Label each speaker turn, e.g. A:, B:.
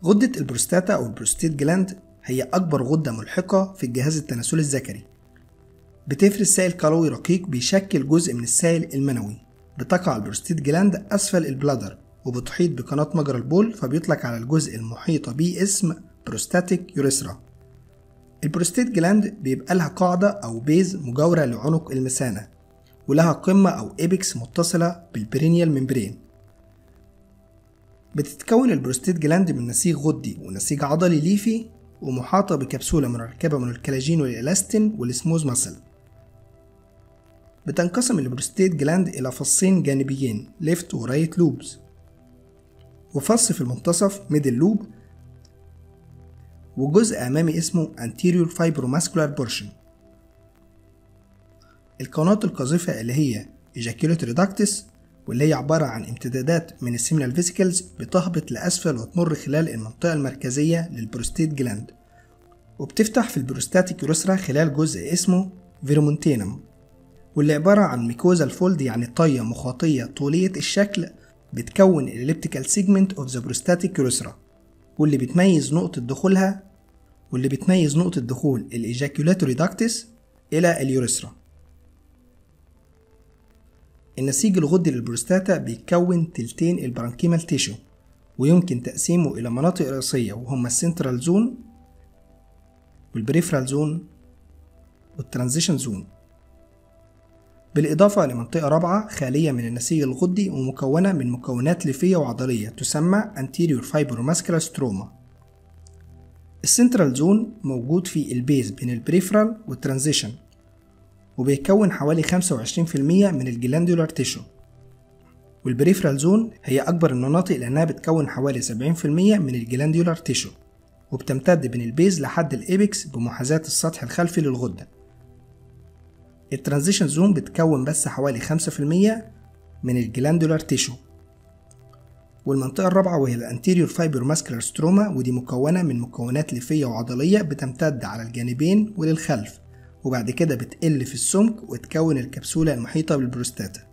A: غدة البروستاتا أو البروستيت جلاند هي أكبر غدة ملحقة في الجهاز التناسلي الذكري بتفرز سائل كلوي رقيق بيشكل جزء من السائل المنوي بتقع البروستيت جلاند أسفل البلادر وبتحيط بقناة مجرى البول فبيطلق على الجزء المحيط به اسم بروستاتيك يوريثرا البروستيت جلاند بيبقى لها قاعدة أو بيز مجاورة لعنق المثانة ولها قمة أو إبكس متصلة بالبرينيال ممبرين بتتكون البروستيت جلاند من نسيج غدي ونسيج عضلي ليفي ومحاطة بكبسولة مركبة من الكلاجين والإلاستين والسموز ماسل بتنقسم البروستيت جلاند إلى فصين جانبيين ليفت ورايت لوبز وفص في المنتصف ميدل لوب وجزء أمامي اسمه anterior fibromuscular portion القناة القاذفة اللي هي ejaculatory ductus واللي هي عبارة عن امتدادات من السيمينال فيسيكلز بتهبط لأسفل وتمر خلال المنطقة المركزية للبروستيت جلاند وبتفتح في البروستاتيك يوريثرا خلال جزء اسمه فيرومونتينم واللي عبارة عن ميكوزا الفولد يعني طية مخاطية طولية الشكل بتكون الاليبتيكال سيجمنت اوف ذا بروستاتيك يوريثرا واللي بتميز نقطة دخولها واللي بتميز نقطة دخول الإيجاكيولاتوري داكتس إلى اليوريثرا النسيج الغدي للبروستاتا بيتكون تلتين البرانكيمال تيشو ويمكن تقسيمه إلى مناطق رئيسية وهما السنترال زون والبريفرال زون والترانزيشن زون بالإضافة لمنطقة رابعة خالية من النسيج الغدي ومكونة من مكونات ليفية وعضلية تسمى anterior fibromuscular stroma السنترال زون موجود في البيز بين البريفرال والترانزيشن وبيكون حوالي 25% من الجلاندولار تيشو والبريفرال زون هي أكبر المناطق لأنها بتكون حوالي 70% من الجلاندولار تيشو وبتمتد بين البيز لحد الإيبكس بمحاذاة السطح الخلفي للغدة الترانزيشن زون بتكون بس حوالي 5% من الجلاندولار تيشو والمنطقة الرابعة وهي الانتيريور فايبر ماسكولار ستروما ودي مكونة من مكونات ليفية وعضلية بتمتد على الجانبين وللخلف وبعد كده بتقل في السمك وتكون الكبسولة المحيطة بالبروستاتا